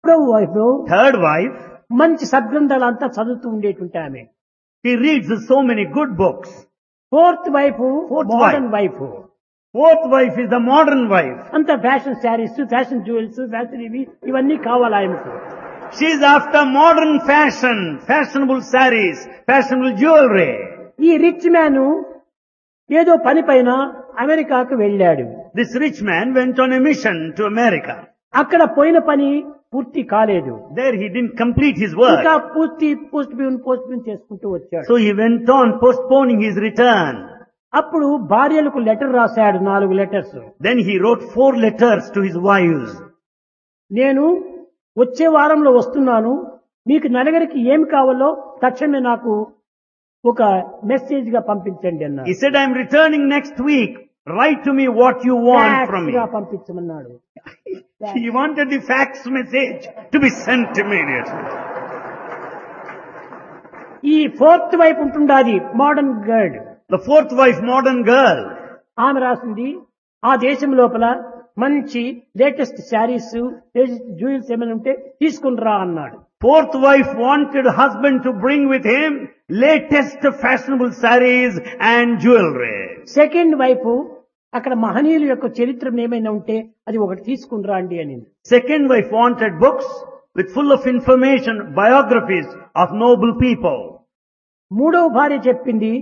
మూడవ వైపు Third wife, మంచి సద్గ్రంథాలు అంతా చదువుతూ ఉండేటువంటి ఆమె she reads so many good books. Fourth wife Fourth modern wife. Wife Fourth wife is the modern wife. అంత fashion sarees fashion jewels fashion ఇవి ఇవన్నీ కావాలి ఆయనకు She is after modern fashion, fashionable sarees, fashionable jewelry. ఈ rich man ఏదో పని పైన అమెరికాకు వెళ్ళాడు This rich man went on a mission to America. అక్కడ పోయిన పని పూర్తి కాలేదు There he didn't complete his ఇంకా work. పూర్తి పోస్ట్ పోన్ పోస్ట్ పోన్ చేసుకుంటూ వచ్చాడు So he went on postponing his return. అప్పుడు భార్యలకు లెటర్ రాశాడు నాలుగు letters Then he wrote four letters to his wives. నేను వచ్చే వారంలో వస్తున్నాను మీకు నలుగురికి ఏమి కావాలో తక్షణమే నాకు ఒక మెసేజ్ గా పంపించండి అన్నాడు He said, I'm returning next week. Write to me what you want from Fax me. గా పంపించమన్నాడు He wanted the fax message to be sent immediately. ఈ ఫోర్త్ వైపు ఉంటుండాది మోడర్న్ గర్డ్ The fourth wife, modern girl, ఆమె రాసింది ఆ దేశం లోపల మంచి లేటెస్ట్ శారీస్ లేటెస్ట్ జ్యూవెల్స్ ఏమైనా ఉంటే తీసుకుని రా అన్నాడు fourth wife wanted husband to bring with him latest fashionable sarees and jewelry. Second wife అక్కడ మహనీయుల యొక్క చరిత్ర ఏమైనా ఉంటే అది ఒకటి తీసుకుని రండి అని Second wife wanted books with full of information, biographies of noble people. మూడవ భార్య చెప్పింది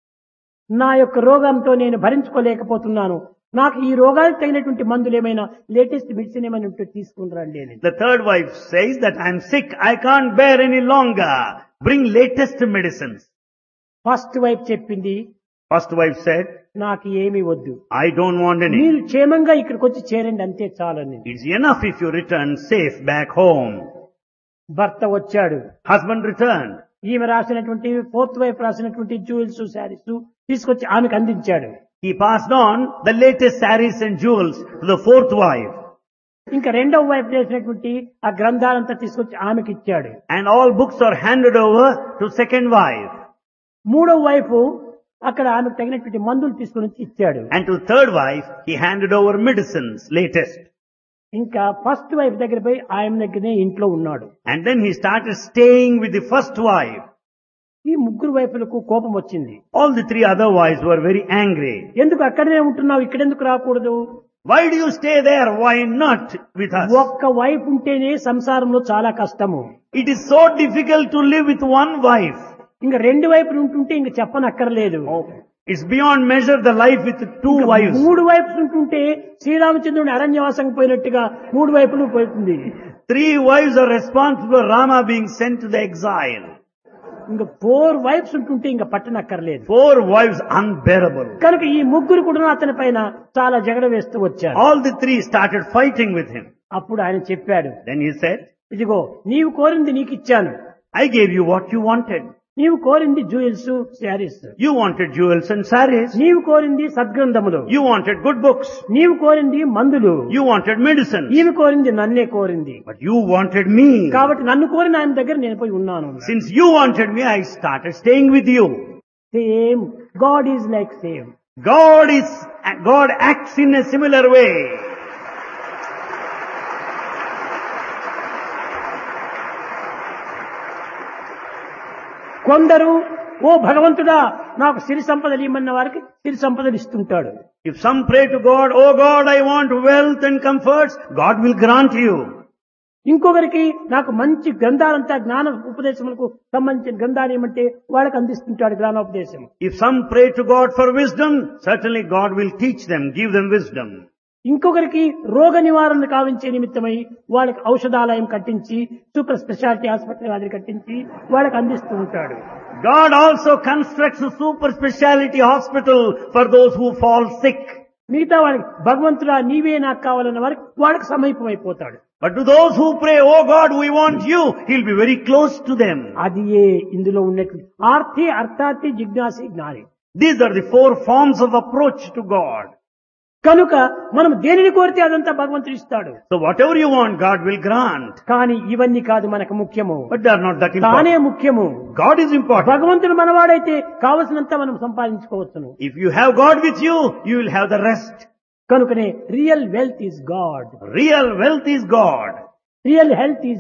నా యొక్క రోగంతో నేను భరించుకోలేకపోతున్నాను నాకు ఈ రోగానికి తగినటువంటి మందులు ఏమైనా లేటెస్ట్ మెడిసిన్ ఏమైనా ఉంటే తీసుకుని రండి అని The third wife says that I'm sick, I can't bear any longer. Bring latest medicines. First wife చెప్పింది First wife said, నాకు ఏమీ వద్దు I don't want any. మీరు క్షేమంగా ఇక్కడికి వచ్చి చేరండి అంతే చాలని It's enough if you return safe back home. భర్త వచ్చాడు Husband returned. ఈమె రాసినటువంటి ఫోర్త్ వైఫ్ రాసినటువంటి జ్యువెల్స్ శారీస్ తీసుకొచ్చి ఆమెకు అందించాడు He passed on the latest sarees and jewels to the fourth wife. ఇంకా రెండవ వైఫ్ చేసినటువంటి ఆ గ్రంథాలంతా తీసుకొచ్చి ఆమెకి ఇచ్చాడు And all books are handed over to second wife. మూడవ వైఫ్ అక్కడ ఆమెకు తగినటువంటి మందులు తీసుకొని వచ్చి ఇచ్చాడు And to third wife, he handed over medicines, latest. ఇంకా ఫస్ట్ వైఫ్ దగ్గర పోయి ఆయన దగ్గరనే ఇంట్లో ఉన్నాడు And then he started staying with the first wife. ఈ ముగ్గురు వైపులకు కోపం వచ్చింది All the three other wives were very angry. ఎందుకు అక్కడనే ఉంటున్నావు ఇక్కడెందుకు రాకూడదు Why do you stay there? Why not with us? ఒక్క వైఫ్ ఉంటేనే సంసారంలో చాలా కష్టము It is so difficult to live with one wife. ఇంకా రెండు వైపులు ఉంటుంటే ఇంక చెప్పనక్కర్లేదు It's beyond measure the life with two ఇంకా wives. మూడు వైపులు ఉంటుంటే శ్రీరామచంద్రుని అరణ్యవాసం పోయినట్టుగా మూడు వైపులు పోతుంది Three wives are responsible for Rama being sent to the exile. ఇంకా ఫోర్ వైఫ్స్ ఉంటుంటే ఇంకా పట్టనక్కర్లేదు Four wives unbearable. కనుక ఈ ముగ్గురు కూడా అతని పైన చాలా జగడ వేస్తూ వచ్చారు All the three started fighting with him. అప్పుడు ఆయన చెప్పాడు Then he said, ఇదిగో నీవు కోరింది నీకు ఇచ్చాను I gave you what you wanted. నీవు కోరింది jewels sarees You wanted jewels and sarees. నీవు కోరింది సద్గ్రంథములు You wanted good books. నీవు కోరింది మందులు You wanted medicine. ఈమె కోరింది నన్నే కోరింది But you wanted me. కాబట్టి నన్ను కోరిన ఆయన దగ్గర నేను పోయి ఉన్నాను Since you wanted me, I started staying with you. Same God is like same God is, God acts in a similar way. కొందరు ఓ భగవంతుడా నాకు సిరి సంపదలు ఇమ్మన్న వారికి సిరి సంపదలు ఇస్తుంటాడు If some pray to God, oh God, I want wealth and comforts, God will grant you. ఇంకొకరికి నాకు మంచి గ్రంథాలంతా జ్ఞాన ఉపదేశములకు సంబంధించిన గ్రంథాలు ఏమంటే వాళ్ళకి అందిస్తుంటాడు జ్ఞానోపదేశం If some pray to God for wisdom, certainly God will teach them, give them wisdom. ఇంకొకరికి రోగ నివారణ కావించే నిమిత్తమై వాళ్ళకి ఔషధాలయం కట్టించి సూపర్ స్పెషాలిటీ ఆసుపత్రి అది కట్టించి వాళ్ళకి అందిస్తూ ఉంటాడు God also constructs a super speciality hospital for those who fall sick. మిగతా వాళ్ళకి భగవంతుడా నీవే నాకు కావాలన్న వారికి వాళ్ళకి సమీపం అయిపోతాడు But to those who pray, oh God, we want you, He'll be very close to them. అది ఏ ఇందులో ఉన్నటువంటి ఆర్తి అర్థార్థి జిజ్ఞాసి జ్ఞాని These are the four forms of approach to God. కనుక మనం దేనిని కోరితే అదంతా భగవంతుడు ఇస్తాడు So whatever you want, God will grant. కానీ ఇవన్నీ కాదు మనకు ముఖ్యము But they are not that తానే important. ముఖ్యము God is important. భగవంతుడు మనవాడైతే కావలసినంత మనం సంపాదించుకోవచ్చును If you have God with you, you will have the rest. కనుకనే real wealth is God Real wealth is God. Real health is